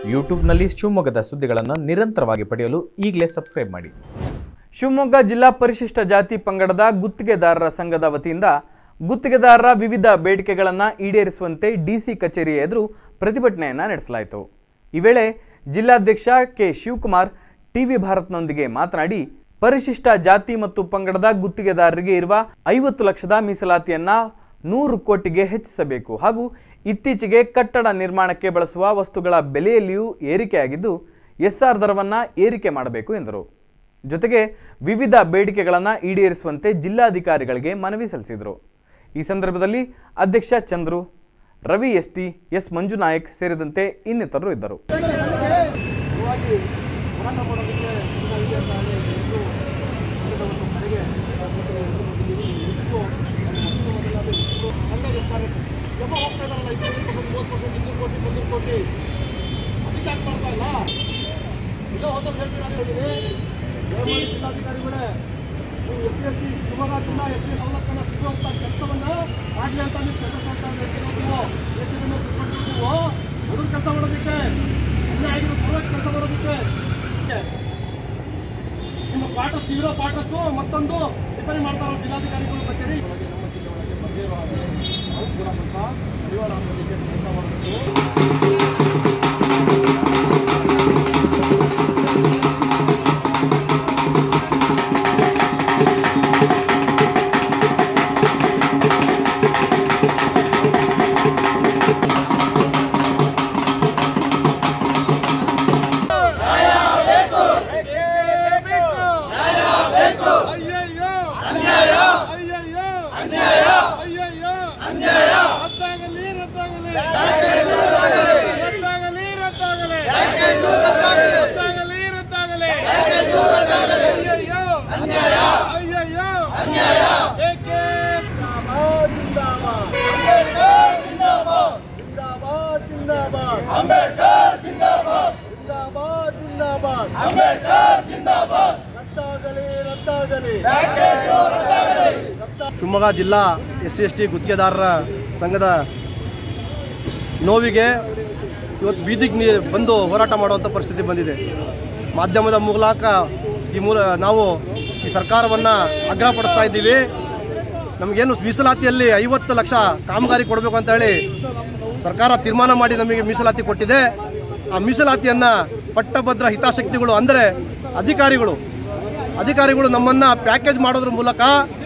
ಯೂಟ್ಯೂಬ್ನಲ್ಲಿ ಶಿವಮೊಗ್ಗದ ಸುದ್ದಿಗಳನ್ನು ನಿರಂತರವಾಗಿ ಪಡೆಯಲು ಈಗಲೇ ಸಬ್ಸ್ಕ್ರೈಬ್ ಮಾಡಿ ಶಿವಮೊಗ್ಗ ಜಿಲ್ಲಾ ಪರಿಶಿಷ್ಟ ಜಾತಿ ಪಂಗಡದ ಗುತ್ತಿಗೆದಾರರ ಸಂಘದ ವತಿಯಿಂದ ಗುತ್ತಿಗೆದಾರರ ವಿವಿಧ ಬೇಡಿಕೆಗಳನ್ನು ಈಡೇರಿಸುವಂತೆ ಡಿಸಿ ಕಚೇರಿಯ ಎದುರು ಪ್ರತಿಭಟನೆಯನ್ನು ನಡೆಸಲಾಯಿತು ಈ ವೇಳೆ ಜಿಲ್ಲಾಧ್ಯಕ್ಷ ಕೆ ಶಿವಕುಮಾರ್ ಟಿವಿ ಭಾರತ್ನೊಂದಿಗೆ ಮಾತನಾಡಿ ಪರಿಶಿಷ್ಟ ಜಾತಿ ಮತ್ತು ಪಂಗಡದ ಗುತ್ತಿಗೆದಾರರಿಗೆ ಇರುವ ಐವತ್ತು ಲಕ್ಷದ ಮೀಸಲಾತಿಯನ್ನ ನೂರು ಕೋಟಿಗೆ ಹೆಚ್ಚಿಸಬೇಕು ಹಾಗೂ ಇತ್ತೀಚೆಗೆ ಕಟ್ಟಡ ನಿರ್ಮಾಣಕ್ಕೆ ಬಳಸುವ ವಸ್ತುಗಳ ಬೆಲೆಯಲ್ಲಿಯೂ ಏರಿಕೆಯಾಗಿದ್ದು ಎಸ್ಆರ್ ದರವನ್ನು ಏರಿಕೆ ಮಾಡಬೇಕು ಎಂದರು ಜೊತೆಗೆ ವಿವಿಧ ಬೇಡಿಕೆಗಳನ್ನು ಈಡೇರಿಸುವಂತೆ ಜಿಲ್ಲಾಧಿಕಾರಿಗಳಿಗೆ ಮನವಿ ಸಲ್ಲಿಸಿದರು ಈ ಸಂದರ್ಭದಲ್ಲಿ ಅಧ್ಯಕ್ಷ Chandru Ravi S T S Manjunayak ಸೇರಿದಂತೆ ಇನ್ನಿತರರು ಇದ್ದರು ಎಸ್ ಎಸ್ ಟಿ ಶಿವಮೊಗ್ಗ ಜಿಲ್ಲಾ ಎಸ್ ಸಿ ಸವಲತ್ತನ್ನ ಸಿಗುವಂತ ಕೆಲಸವನ್ನ ಆಗ್ಲಿ ಅಂತ ನೀವು ಕೆಲಸ ಮಾಡ್ತಾ ಇದ್ದೀರಿ ನೀವು ಎಸ್ ಸಿ ನೀವು ಅದನ್ನ ಕೆಲಸ ಮಾಡೋದಕ್ಕೆ ಅನ್ಯಾಯ ಆಗಿರೋ ಪರವಾಗಿ ಕೆಲಸ ಮಾಡೋದಕ್ಕೆ ನಿಮ್ಮ ಪಾಠ ತೀವ್ರ ಪಾಠಸ್ಸು ಮತ್ತೊಂದು ರಿಪೇರಿ ಮಾಡ್ತಾರೋ ಜಿಲ್ಲಾಧಿಕಾರಿಗಳು ಕಚೇರಿ ಒಳಗೆ ನಮ್ಮ ಜಿಲ್ಲೆ ಒಳಗೆ ಬರ್ದೇ ಇರೋ ಹಾಗೆ ನಾವು ಕೂಡ ಸ್ವಲ್ಪ ಪರಿವಾರ ಅನ್ನೋದಕ್ಕೆ ಕೆಲಸ ಮಾಡಬೇಕು ಅಯ್ಯಯ್ಯೋ ಅನ್ಯಾಯ ಅಯ್ಯಯ್ಯೋ ಅನ್ಯಾಯ ಅಯ್ಯಯ್ಯೋ ಅನ್ಯಾಯ ರದ್ದಾಗಲಿ ರದ್ದಾಗಲಿ ರದ್ದಾಗಲಿ ರದ್ದಾಗಲಿ ರದ್ದಾಗಲಿ ರದ್ದಾಗಲಿ ಅಯ್ಯಯ್ಯೋ ಅನ್ಯಾಯ ಅಯ್ಯಯ್ಯೋ ಅನ್ಯಾಯ ಏಕೆ ಜಿಂದಾಬಾದ್ ಜಿಂದಾಬಾದ್ ಜಿಂದಾಬಾದ್ ಜಿಂದಾಬಾದ್ ಅಂಬೇಡ್ಕರ್ ಜಿಂದಾಬಾದ್ ಜಿಂದಾಬಾದ್ ಜಿಂದಾಬಾದ್ ಅಂಬೇಡ್ಕರ್ ಜಿಂದಾಬಾದ್ ರದ್ದಾಗಲಿ ರದ್ದಾಗಲಿ ಶಿವಮೊಗ್ಗ ಜಿಲ್ಲಾ ಎಸ್ ಸಿ ಎಸ್ ಟಿ ಗುತ್ತಿಗೆದಾರರ ಸಂಘದ ನೋವಿಗೆ ಇವತ್ತು ಬೀದಿಗೆ ನೀ ಬಂದು ಹೋರಾಟ ಮಾಡುವಂಥ ಪರಿಸ್ಥಿತಿ ಬಂದಿದೆ ಮಾಧ್ಯಮದ ಮೂಲಕ ಈ ಮೂಲ ನಾವು ಈ ಸರ್ಕಾರವನ್ನು ಆಗ್ರಹಪಡಿಸ್ತಾ ಇದ್ದೀವಿ ನಮಗೇನು ಮೀಸಲಾತಿಯಲ್ಲಿ ಐವತ್ತು ಲಕ್ಷ ಕಾಮಗಾರಿ ಕೊಡಬೇಕು ಅಂತ ಹೇಳಿ ಸರ್ಕಾರ ತೀರ್ಮಾನ ಮಾಡಿ ನಮಗೆ ಮೀಸಲಾತಿ ಕೊಟ್ಟಿದೆ ಆ ಮೀಸಲಾತಿಯನ್ನು ಪಟ್ಟಭದ್ರ ಹಿತಾಸಕ್ತಿಗಳು ಅಂದರೆ ಅಧಿಕಾರಿಗಳು ಅಧಿಕಾರಿಗಳು ನಮ್ಮನ್ನು ಪ್ಯಾಕೇಜ್ ಮಾಡೋದ್ರ ಮೂಲಕ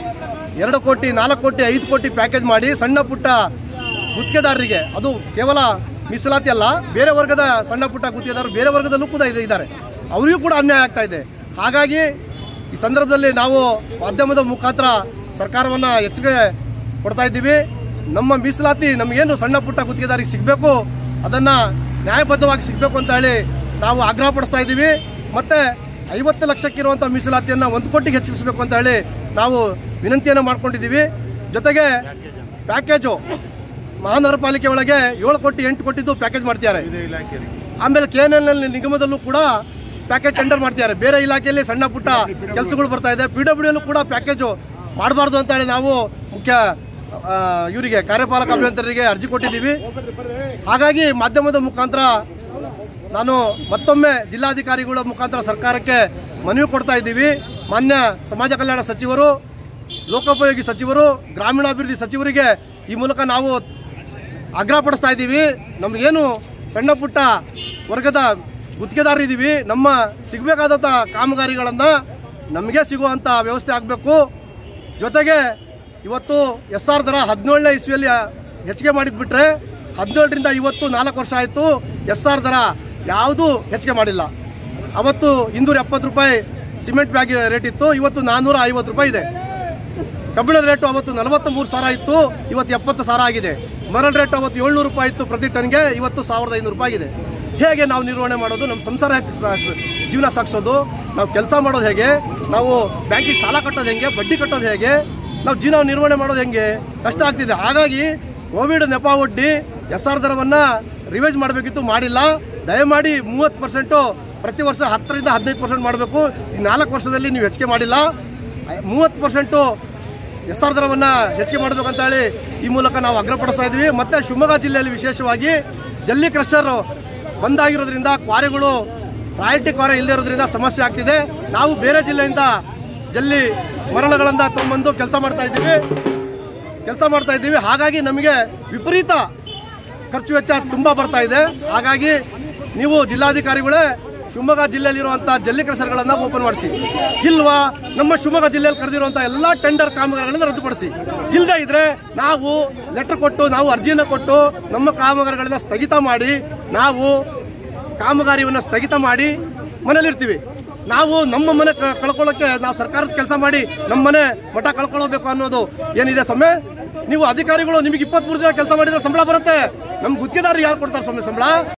ಎರಡು ಕೋಟಿ ನಾಲ್ಕು ಕೋಟಿ ಐದು ಕೋಟಿ ಪ್ಯಾಕೇಜ್ ಮಾಡಿ ಸಣ್ಣ ಪುಟ್ಟ ಗುತ್ತಿಗೆದಾರರಿಗೆ ಅದು ಕೇವಲ ಮೀಸಲಾತಿ ಅಲ್ಲ ಬೇರೆ ವರ್ಗದ ಸಣ್ಣ ಪುಟ್ಟ ಗುತ್ತಿಗೆದಾರರು ಬೇರೆ ವರ್ಗದಲ್ಲೂ ಕೂಡ ಇದೆ ಇದ್ದಾರೆ ಅವರಿಗೂ ಕೂಡ ಅನ್ಯಾಯ ಆಗ್ತಾ ಇದೆ ಹಾಗಾಗಿ ಈ ಸಂದರ್ಭದಲ್ಲಿ ನಾವು ಮಾಧ್ಯಮದ ಮುಖಾಂತರ ಸರ್ಕಾರವನ್ನು ಎಚ್ಚರಿಕೆ ಕೊಡ್ತಾ ಇದ್ದೀವಿ ನಮ್ಮ ಮೀಸಲಾತಿ ನಮಗೇನು ಸಣ್ಣ ಪುಟ್ಟ ಗುತ್ತಿಗೆದಾರಿಗೆ ಸಿಗಬೇಕು ಅದನ್ನು ನ್ಯಾಯಬದ್ಧವಾಗಿ ಸಿಗಬೇಕು ಅಂತ ಹೇಳಿ ನಾವು ಆಗ್ರಹ ಪಡಿಸ್ತಾ ಇದ್ದೀವಿ ಮತ್ತೆ ಐವತ್ತು ಲಕ್ಷಕ್ಕಿರುವಂಥ ಮೀಸಲಾತಿಯನ್ನು ಒಂದು ಕೋಟಿಗೆ ಹೆಚ್ಚಿಸಬೇಕು ಅಂತ ಹೇಳಿ ನಾವು ವಿನಂತಿಯನ್ನು ಮಾಡ್ಕೊಂಡಿದ್ದೀವಿ ಜೊತೆಗೆ ಪ್ಯಾಕೇಜು ಮಹಾನಗರ ಪಾಲಿಕೆ ಒಳಗೆ ಏಳು ಕೋಟಿ ಎಂಟು ಕೋಟಿದ್ದು ಪ್ಯಾಕೇಜ್ ಮಾಡ್ತಿದ್ದಾರೆ ಆಮೇಲೆ ಕೆ ಎನ್ ಎಲ್ ನಿಗಮದಲ್ಲೂ ಕೂಡ ಪ್ಯಾಕೇಜ್ ಟೆಂಡರ್ ಮಾಡ್ತಿದ್ದಾರೆ ಬೇರೆ ಇಲಾಖೆಯಲ್ಲಿ ಸಣ್ಣ ಪುಟ್ಟ ಕೆಲಸಗಳು ಬರ್ತಾ ಇದೆ ಪಿ ಡಬ್ಲ್ಯೂ ಕೂಡ ಪ್ಯಾಕೇಜು ಮಾಡಬಾರ್ದು ಅಂತ ಹೇಳಿ ನಾವು ಮುಖ್ಯ ಆ, ಇವರಿಗೆ ಕಾರ್ಯಪಾಲಕ ಅಭಿಯಂತರರಿಗೆ ಅರ್ಜಿ ಕೊಟ್ಟಿದ್ದೀವಿ ಹಾಗಾಗಿ ಮಾಧ್ಯಮದ ಮುಖಾಂತರ ನಾನು ಮತ್ತೊಮ್ಮೆ ಜಿಲ್ಲಾಧಿಕಾರಿಗಳ ಮುಖಾಂತರ ಸರ್ಕಾರಕ್ಕೆ ಮನವಿ ಕೊಡ್ತಾ ಇದ್ದೀವಿ ಮಾನ್ಯ ಸಮಾಜ ಕಲ್ಯಾಣ ಸಚಿವರು ಲೋಕೋಪಯೋಗಿ ಸಚಿವರು ಗ್ರಾಮೀಣಾಭಿವೃದ್ಧಿ ಸಚಿವರಿಗೆ ಈ ಮೂಲಕ ನಾವು ಆಗ್ರಹ ಪಡಿಸ್ತಾ ಇದ್ದೀವಿ ನಮಗೇನು ಸಣ್ಣ ಪುಟ್ಟ ವರ್ಗದ ಗುತ್ತಿಗೆದಾರರು ಇದ್ದೀವಿ ನಮ್ಮ ಸಿಗಬೇಕಾದಂಥ ಕಾಮಗಾರಿಗಳನ್ನು ನಮಗೆ ಸಿಗುವಂಥ ವ್ಯವಸ್ಥೆ ಆಗಬೇಕು ಜೊತೆಗೆ ಇವತ್ತು ಎಸ್ ಆರ್ ದರ ಹದಿನೇಳನೇ ಇಸ್ವಿಯಲ್ಲಿ ಹೆಚ್ಚಿಗೆ ಮಾಡಿದ್ಬಿಟ್ರೆ ಹದಿನೇಳರಿಂದ ಇವತ್ತು ನಾಲ್ಕು ವರ್ಷ ಆಯಿತು ಎಸ್ ಆರ್ ದರ ಯಾವುದೂ ಹೆಚ್ಚಿಗೆ ಮಾಡಿಲ್ಲ ಅವತ್ತು ಇನ್ನೂರ ಎಪ್ಪತ್ತು ರೂಪಾಯಿ ಸಿಮೆಂಟ್ ಬ್ಯಾಗ್ ರೇಟ್ ಇತ್ತು ಇವತ್ತು ನಾನ್ನೂರ ಐವತ್ತು ರೂಪಾಯಿ ಇದೆ ಕಬ್ಬಿಣದ ರೇಟು ಅವತ್ತು ನಲವತ್ತು ಮೂರು ಸಾವಿರ ಇತ್ತು ಇವತ್ತು ಎಪ್ಪತ್ತು ಸಾವಿರ ಆಗಿದೆ ಮರಳ ರೇಟ್ ಅವತ್ತು ಏಳ್ನೂರು ರೂಪಾಯಿ ಇತ್ತು ಪ್ರತಿ ಟನ್ಗೆ ಇವತ್ತು ಸಾವಿರದ ಐನೂರು ರೂಪಾಯಿ ಆಗಿದೆ ಹೇಗೆ ನಾವು ನಿರ್ವಹಣೆ ಮಾಡೋದು ನಮ್ಮ ಸಂಸಾರ ಹೇಗೆ ಸಾ- ಜೀವನ ಸಾಗಿಸೋದು ನಾವು ಕೆಲಸ ಮಾಡೋದು ಹೇಗೆ ನಾವು ಬ್ಯಾಂಕಿಗೆ ಸಾಲ ಕಟ್ಟೋದು ಹೆಂಗೆ ಬಡ್ಡಿ ಕಟ್ಟೋದು ಹೇಗೆ ನಾವು ಜೀವನ ನಿರ್ವಹಣೆ ಮಾಡೋದು ಹೆಂಗೆ ಕಷ್ಟ ಆಗ್ತಿದೆ ಹಾಗಾಗಿ ಕೋವಿಡ್ ನೆಪ ಒಡ್ಡಿ ಎಸ್ ಆರ್ ದರವನ್ನು ರಿವೈಸ್ ಮಾಡಬೇಕಿತ್ತು ಮಾಡಿಲ್ಲ ದಯಮಾಡಿ ಮೂವತ್ತು ಪರ್ಸೆಂಟು ಪ್ರತಿ ವರ್ಷ ಹತ್ತರಿಂದ ಹದಿನೈದು ಪರ್ಸೆಂಟ್ ಮಾಡಬೇಕು ಈ ನಾಲ್ಕು ವರ್ಷದಲ್ಲಿ ನೀವು ಹೆಚ್ಚಿಗೆ ಮಾಡಿಲ್ಲ ಮೂವತ್ತು ಪರ್ಸೆಂಟು ಎಸ್ ಆರ್ ದರವನ್ನು ಹೆಚ್ಚಿಗೆ ಮಾಡಬೇಕಂತ ಹೇಳಿ ಈ ಮೂಲಕ ನಾವು ಆಗ್ರಹಪಡಿಸ್ತಾ ಇದ್ವಿ ಮತ್ತೆ ಶಿವಮೊಗ್ಗ ಜಿಲ್ಲೆಯಲ್ಲಿ ವಿಶೇಷವಾಗಿ ಜಲ್ಲಿ ಕ್ರಷರ್ ಬಂದಾಗಿರೋದ್ರಿಂದ ಕ್ವಾರೆಗಳು ರಾಯಲ್ಟಿ ಕ್ವಾರೆ ಇಲ್ಲದೆ ಇರೋದ್ರಿಂದ ಸಮಸ್ಯೆ ಆಗ್ತಿದೆ ನಾವು ಬೇರೆ ಜಿಲ್ಲೆಯಿಂದ ಜಲ್ಲಿ ಮರಳುಗಳಿಂದ ತೊಗೊಂಬಂದು ಕೆಲಸ ಮಾಡ್ತಾ ಇದ್ದೀವಿ ಕೆಲಸ ಮಾಡ್ತಾ ಇದ್ದೀವಿ ಹಾಗಾಗಿ ನಮಗೆ ವಿಪರೀತ ಖರ್ಚು ವೆಚ್ಚ ತುಂಬ ಬರ್ತಾ ಇದೆ ಹಾಗಾಗಿ ನೀವು ಜಿಲ್ಲಾಧಿಕಾರಿಗಳೇ ಶಿವಮೊಗ್ಗ ಜಿಲ್ಲೆಯಲ್ಲಿರುವಂತಹ ಜಲ್ಲಿ ಕ್ರಷರ್ಗಳನ್ನು ಓಪನ್ ಮಾಡಿಸಿ ಇಲ್ವಾ ನಮ್ಮ ಶಿವಮೊಗ್ಗ ಜಿಲ್ಲೆಯಲ್ಲಿ ಕರೆದಿರುವಂತಹ ಎಲ್ಲಾ ಟೆಂಡರ್ ಕಾಮಗಾರಿಗಳನ್ನು ರದ್ದುಪಡಿಸಿ ಇಲ್ಲದೆ ಇದ್ರೆ ನಾವು ಲೆಟರ್ ಕೊಟ್ಟು ನಾವು ಅರ್ಜಿಯನ್ನು ಕೊಟ್ಟು ನಮ್ಮ ಕಾಮಗಾರಿಗಳನ್ನ ಸ್ಥಗಿತ ಮಾಡಿ ನಾವು ಕಾಮಗಾರಿಯನ್ನು ಸ್ಥಗಿತ ಮಾಡಿ ಮನೇಲಿರ್ತೀವಿ ನಾವು ನಮ್ಮ ಮನೆ ಕ- ಕಳ್ಕೊಳ್ಳೋಕೆ ನಾವು ಸರ್ಕಾರದ ಕೆಲಸ ಮಾಡಿ ನಮ್ಮ ಮನೆ ಮಠ ಕಳ್ಕೊಳ್ಳಬೇಕು ಅನ್ನೋದು ಏನಿದೆ ಸೊಮ್ಮೆ ನೀವು ಅಧಿಕಾರಿಗಳು ನಿಮಗೆ ಇಪ್ಪತ್ಮೂರು ದಿನ ಕೆಲಸ ಮಾಡಿದ್ರೆ ಸಂಬಳ ಬರುತ್ತೆ ನಮ್ ಗುತ್ತಿಗೆದಾರರು ಯಾರು ಕೊಡ್ತಾರೆ ಸೊಮ್ಮೆ ಸಂಬಳ